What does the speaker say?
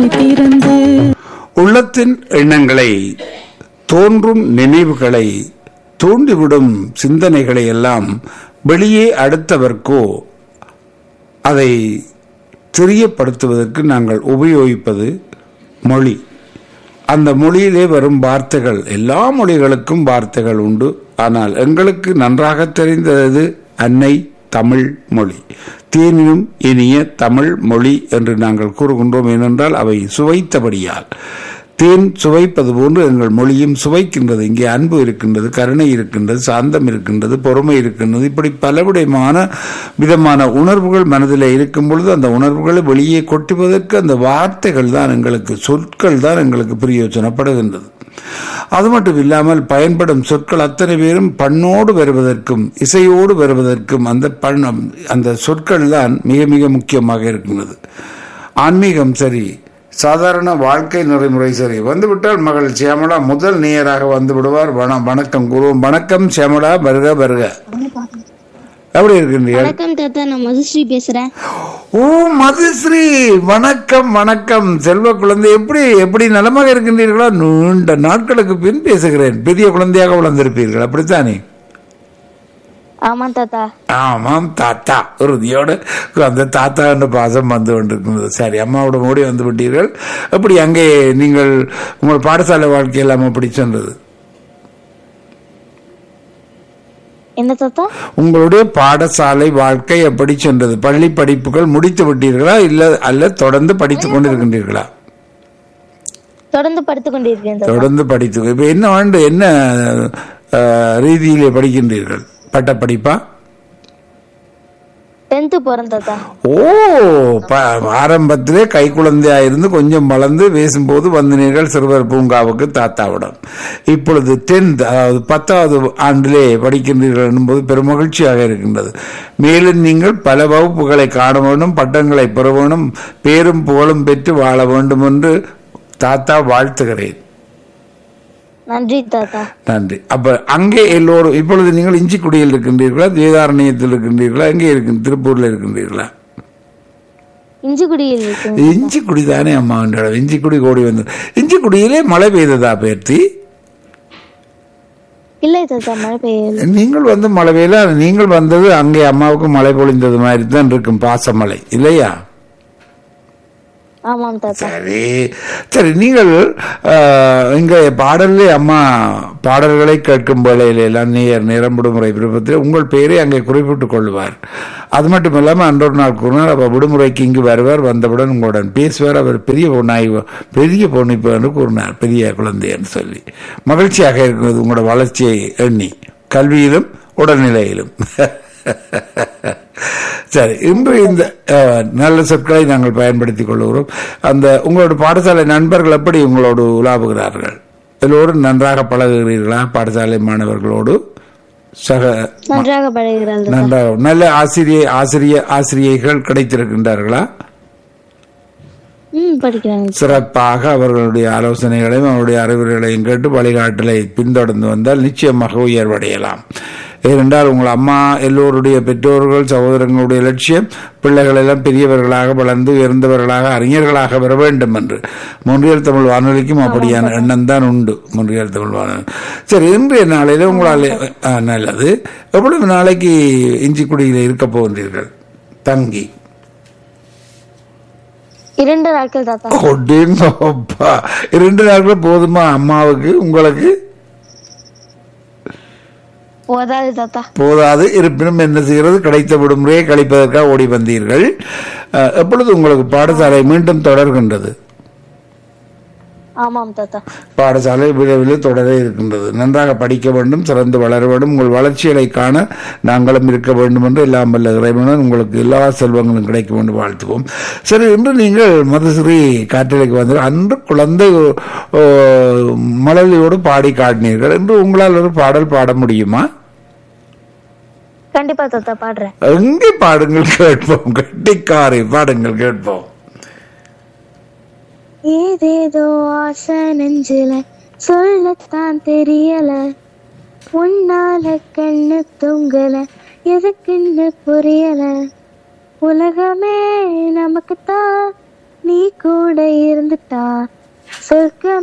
திறந்து உள்ளத்தின் எண்ணங்களை தோன்றும் நினைவுகளை தூண்டிவிடும் சிந்தனைகளை எல்லாம் வெளியே அடுத்தவர்க்கோ அதை தெரியப்படுத்துவதற்கு நாங்கள் உபயோகிப்பது மொழி அந்த மொழியிலே வரும் வார்த்தைகள் எல்லா மொழிகளுக்கும் வார்த்தைகள் உண்டு ஆனால் எங்களுக்கு நன்றாக தெரிந்தது அன்னை தமிழ் மொழி தேனினும் இனிய தமிழ் மொழி என்று நாங்கள் கூறுகின்றோம் ஏனென்றால் அவை சுவைத்தபடியால் தேன் சுவைப்பது போன்று எங்கள் மொழியும் சுவைக்கின்றது இங்கே அன்பு இருக்கின்றது கருணை இருக்கின்றது சாந்தம் இருக்கின்றது பொறுமை இருக்கின்றது இப்படி பலவிடமான விதமான உணர்வுகள் மனதில் இருக்கும் பொழுது அந்த உணர்வுகளை வெளியே கொட்டுவதற்கு அந்த வார்த்தைகள் தான் எங்களுக்கு சொற்கள் தான் எங்களுக்கு பிரயோஜனப்படுகின்றது அது மட்டும் இல்லாமல் பயன்படும் சொற்கள் அத்தனை பேரும் பண்ணோடு வருவதற்கும் இசையோடு வருவதற்கும் அந்த பண் அந்த சொற்கள் தான் மிக மிக முக்கியமாக இருக்கின்றது ஆன்மீகம் சரி சாதாரண வாழ்க்கை நெறிமுறை சரி வந்துவிட்டால் மகள் சியாமலா முதல் நேயராக வந்து விடுவார் வண- வணக்கம் குருவம் வணக்கம் சியாமலா வருக வருக எப்படி இருக்கின்றீர்கள் வணக்கம் தாத்தா நான் மதுஸ்ரீ பேசுறேன் ஓ மதுஸ்ரீ வணக்கம் வணக்கம் செல்வ குழந்தை எப்படி எப்படி நலமாக இருக்கின்றீர்களா நீண்ட நாட்களுக்கு பின் பேசுகிறேன் பெரிய குழந்தையாக வளர்ந்திருப்பீர்கள் அப்படித்தானே ஆமா தாத்தா ஆமாம் தாத்தா உறுதியோடு அந்த தாத்தா என்ற பாசம் வந்து கொண்டிருக்கிறது சரி அம்மாவோட ஓடி வந்து விட்டீர்கள் எப்படி அங்கே நீங்கள் உங்கள் பாடசாலை வாழ்க்கை எல்லாம் எப்படி சென்றது என்ன தாத்தா உங்களுடைய பாடசாலை வாழ்க்கை எப்படி சென்றது பள்ளி படிப்புகள் முடித்து விட்டீர்களா இல்ல அல்ல தொடர்ந்து படித்துக் கொண்டிருக்கின்றீர்களா தொடர்ந்து படுத்துக் கொண்டிருக்கேன் தாத்தா தொடர்ந்து படித்து இப்ப என்ன ஆண்டு என்ன அஹ், ரீதியிலே படிக்கின்றீர்கள் பட்ட படிப்பா டென்த்து போறேன் தாத்தா ஓ ப- ஆரம்பத்திலே கை குழந்தையா இருந்து கொஞ்சம் வளர்ந்து பேசும்போது வந்தனீர்கள் சிறுவர் பூங்காவுக்கு தாத்தாவிடம் இப்பொழுது டென்த் அதாவது பத்தாவது ஆண்டிலே படிக்கின்றீர்கள் என்பது பெரும் மகிழ்ச்சியாக இருக்கின்றது மேலும் நீங்கள் பல வகுப்புகளை காண வேண்டும் பட்டங்களை பெற வேண்டும் பேரும் புகழும் பெற்று வாழ வேண்டும் என்று தாத்தா வாழ்த்துகிறேன் நன்றி தாத்தா நன்றி அப்ப அங்கே எல்லோரும் இப்பொழுது நீங்கள் இஞ்சிக்குடியில் இருக்கின்றீர்களா வேதாரண்யத்தில் இருக்கின்றீர்களா எங்கே இருக்கு திருப்பூர்ல இருக்கின்றீர்களா இஞ்சிக்குடியில் இருக்கு இஞ்சிக்குடி தானே அம்மா என்றாள் இஞ்சிக்குடி கோடி வந்து இஞ்சிக்குடியிலே மழை பெய்ததா பேர்த்தி இல்லை தாத்தா மழை பெய்யல நீங்கள் வந்து மழை பெய்யல நீங்கள் வந்தது அங்கே அம்மாவுக்கு மழை பொழிந்தது மாதிரி தான் இருக்கும் பாசமழை இல்லையா ஆமாம் தாத்தா சரி சரி நீங்கள் ஆஹ், இங்க பாடல்லே அம்மா பாடல்களை கேட்கும் வேளையில எல்லாம் நேர் நிரம்புடுமுறை விருப்பத்தில் உங்கள் பெயரை அங்கே குறிப்பிட்டுக் கொள்வார் அது மட்டும் இல்லாமல் அன்றொரு நாள் கூறினார் அப்ப விடுமுறைக்கு இங்கு வருவார் வந்தவுடன் உங்களுடன் பேசுவார் அவர் பெரிய பொண்ணாய் பெரிய பொண்ணு இப்ப என்று கூறினார் பெரிய குழந்தை என்று சொல்லி மகிழ்ச்சியாக இருக்கிறது உங்களோட வளர்ச்சியை எண்ணி கல்வியிலும் உடல்நிலையிலும் சரி இன்று இந்த அஹ், நல்ல சொற்களை நாங்கள் பயன்படுத்திக் கொள்கிறோம் அந்த உங்களோட பாடசாலை நண்பர்கள் எப்படி உங்களோடு உலாவுகிறார்கள் எல்லோரும் நன்றாக பழகுகிறீர்களா பாடசாலை மாணவர்களோடு சக நன்றாக பழகிறாள் தாத்தா. நன்றாக நல்ல ஆசிரிய ஆசிரிய ஆசிரியைகள் கிடைத்திருக்கின்றார்களா ம் படிக்கிறாங்க சிறப்பாக அவர்களுடைய ஆலோசனைகளையும் அவருடைய அறிவுரைகளையும் கேட்டு வழிகாட்டலை பின்தொடர்ந்து வந்தால் நிச்சயமாக உயர்வடையலாம் ஏனென்றால் உங்கள் அம்மா எல்லோருடைய பெற்றோர்கள் சகோதரங்களுடைய லட்சியம் பிள்ளைகள் எல்லாம் பெரியவர்களாக வளர்ந்து உயர்ந்தவர்களாக அறிஞர்களாக வர வேண்டும் என்று முன்றியல் தமிழ் வானொலிக்கும் அப்படியான எண்ணம் தான் உண்டு முன்றியல் தமிழ் வானொலி சரி இன்றைய நாளையில உங்களால் ஆ, நல்லது எவ்வளவு நாளைக்கு இஞ்சிக்குடியில் இருக்க போகின்றீர்கள் தங்கி இரண்டு நாட்கள் தாத்தா கொடிங்கப்பா இரண்டு நாட்கள் போதுமா அம்மாவுக்கு உங்களுக்கு போதாது தாத்தா போதாது இருப்பினும் என்ன செய்கிறது கிடைத்த விடுமுறையை கழிப்பதற்காக ஓடி வந்தீர்கள் அஹ், எப்பொழுது உங்களுக்கு பாடசாலை மீண்டும் தொடர்கின்றது ஆமாம் தாத்தா பாடசாலை விரைவில் தொடர இருக்கின்றது நன்றாக படிக்க வேண்டும் சிறந்து வளர வேண்டும் உங்கள் வளர்ச்சிகளை காண நாங்களும் இருக்க வேண்டும் என்று எல்லாம் வல்ல இறைவனும் உங்களுக்கு எல்லா செல்வங்களும் கிடைக்க வேண்டும் வாழ்த்துவோம் சரி இன்று நீங்கள் மதுஸ்ரீ காற்றலைக்கு வந்து அன்று குழந்தை ஓ, மழலையோடு பாடி காட்டினீர்கள் என்று உங்களால் ஒரு பாடல் பாட முடியுமா கண்டிப்பா தாத்தா பாடுறேன் எங்கே பாடுங்கள் கேட்போம் கட்டிக்காரை பாடுங்கள் கேட்போம் ஏதேதோ ஆசை நெஞ்சில சொல்லத்தான் தெரியல உன்னால கண்ணு தொங்கல எதுக்குன்னு புரியல உலகமே நமக்குத்தான் நீ கூட இருந்துட்டா